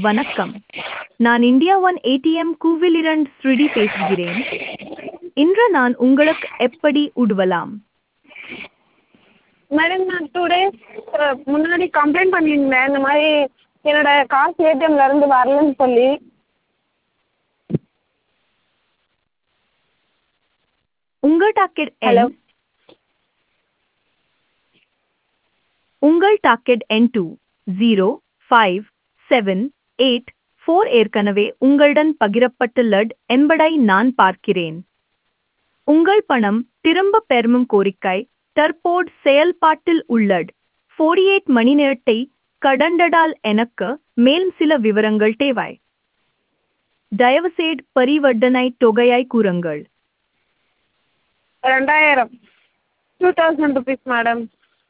வணக்கம் நான் India one ATM கூவிலிரண்ட் ஸ்ருதி பேசுகிறேன் இன்று நான் உங்களுக்கு எப்படி உதவலாம் மேடம் நான் டூ டேஸ் முன்னாடி கம்ப்ளைண்ட் பண்ணியிருந்தேன் இந்த மாதிரி என்னோட காசு ஏடிஎம்ல இருந்து வரலன்னு சொல்லி உங்கள் டாக்கெட் Hello. எண் உங்கள் டாக்கெட் எண் two zero five seven eight four ஏற்கனவே உங்களுடன் பகிரப்பட்டுள்ளது என்பதை நான் பார்க்கிறேன் உங்கள் பணம் திரும்ப பெறும் கோரிக்கை தற்போது செயல்பாட்டில் உள்ளது 48 மணி நேரத்தை கடந்ததால் எனக்கு மேலும் சில விவரங்கள் தேவை தயவுசெய்து பரிவர்த்தனை தொகையை கூறுங்கள் ரெண்டாயிரம் டூ தௌசண்ட் ருபீஸ் மேடம்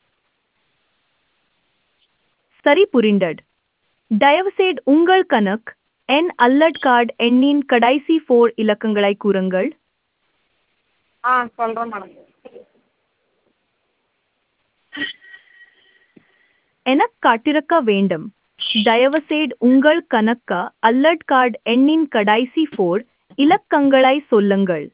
சரி புரிந்தது தயவுசெய்து உங்கள் கணக்கு என் அல்லட் கார்டு எண்ணின் கடைசி ஃபோர் இலக்கங்களை கூறுங்கள் ஆ சொல்கிறேன் மேடம் எனக் காட்டிருக்க வேண்டும் தயவுசெய்து உங்கள் கணக்க அல்லட் கார்டு எண்ணின் கடைசி ஃபோர் இலக்கங்களை சொல்லுங்கள்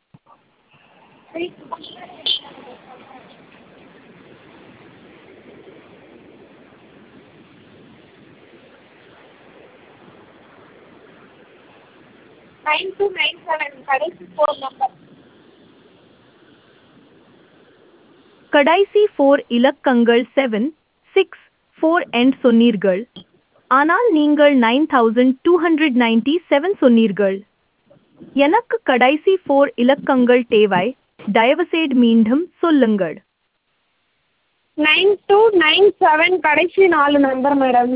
நைன் டூ நைன் செவன் கடைசி ஃபோர் நம்பர் கடைசி ஃபோர் இலக்கங்கள் செவன் சிக்ஸ் ஃபோர் என் சொன்னீர்கள் ஆனால் நீங்கள் nine thousand two hundred ninety seven சொன்னீர்கள் எனக்கு கடைசி ஃபோர் இலக்கங்கள் தேவை தயவுசெய்து மீண்டும் சொல்லுங்கள் நைன் டூ நைன் செவன் கடைசி நாலு நம்பர் மேடம்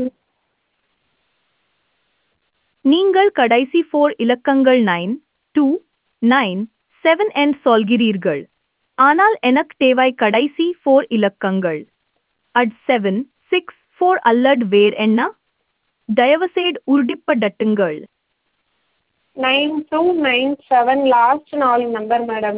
நீங்கள் கடைசி ஃபோர் இலக்கங்கள் நைன் டூ நைன் செவன் என் சொல்கிறீர்கள் ஆனால் எனக்கு தேவை கடைசி ஃபோர் இலக்கங்கள் அட் செவன் சிக்ஸ் ஃபோர் அல்லது வேர் என்ன தயவுசெய்து உறுதிப்படட்டுங்கள் nine two nine seven last நாலு நம்பர் மேடம்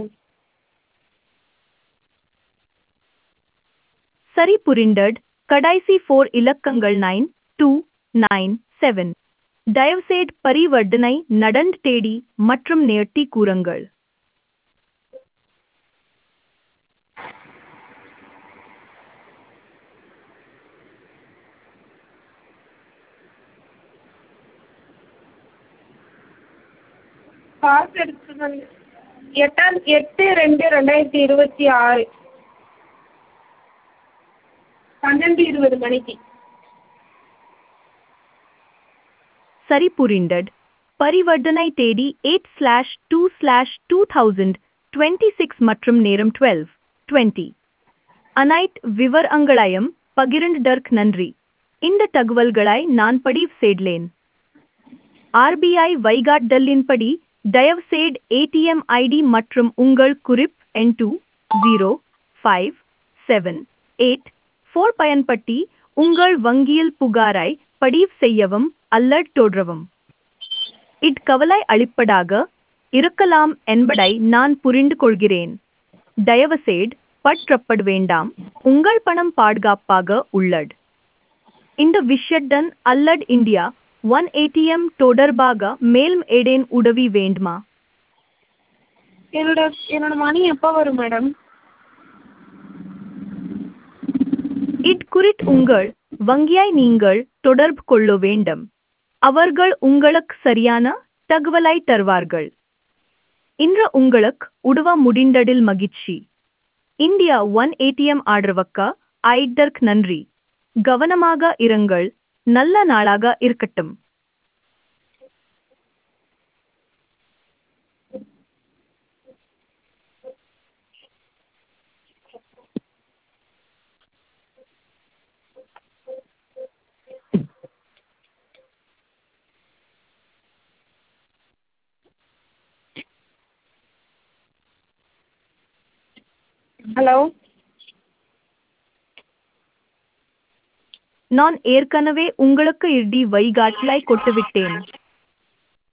சரி புரிந்தது கடைசி ஃபோர் இலக்கங்கள் நைன் டூ நைன் செவன் தயவுசெய்து பரிவர்த்தனை நடந்து தேடி மற்றும் நேர்த்தி கூறுங்கள் காசு எடுத்து வந்து எட்டாம் எட்டு ரெண்டு ரெண்டாயிரத்தி இருபத்தி ஆறு பன்னெண்டு இருபது மணிக்கு சரி புரிந்தது பரிவர்த்தனை தேதி eight slash two slash two thousand twenty six மற்றும் நேரம் டுவெல் டுவெண்ட்டி அனைத்து விவரங்களையும் பகிர்ந்ததற்கு நன்றி இந்த தகவல்களை நான் பதிவு செய்தேன் ஆர்பிஐ வைகாட்டலின்படி தயவுசெய்து ஏடிஎம் ஐடி மற்றும் உங்கள் குறிப் எண் two zero five seven eight four பயன்படுத்தி உங்கள் வங்கியில் புகாரை பதிவு செய்யவும் அல்லது தொடரவும் இக்கவலை அளிப்பதாக இருக்கலாம் என்பதை நான் புரிந்து கொள்கிறேன் தயவுசெய்து பற்றப்பட வேண்டாம் உங்கள் பணம் பாதுகாப்பாக உள்ளது இந்த விஷயத்துடன் அல்லது இந்தியா ஒன் ஏடிஎம் தொடர்பாக மேலும் ஏதேன் உதவி வேண்டுமா என்னோட என்னோட மணி எப்போ வரும் மேடம் இட்குறித்து உங்கள் வங்கியை நீங்கள் தொடர்பு கொள்ள வேண்டும் அவர்கள் உங்களுக்கு சரியான தகவலை தருவார்கள் இன்று உங்களுக்கு உதவ முடிந்ததில் மகிழ்ச்சி இந்தியா ஒன் ஏடிஎம் ஆதரவுக்க ஐதற்கு நன்றி கவனமாக இருங்கள் நல்ல நாளாக இருக்கட்டும் ஹலோ நான் ஏற்கனவே உங்களுக்கு இறுதி வழிகாட்டலை கொட்டுவிட்டேன்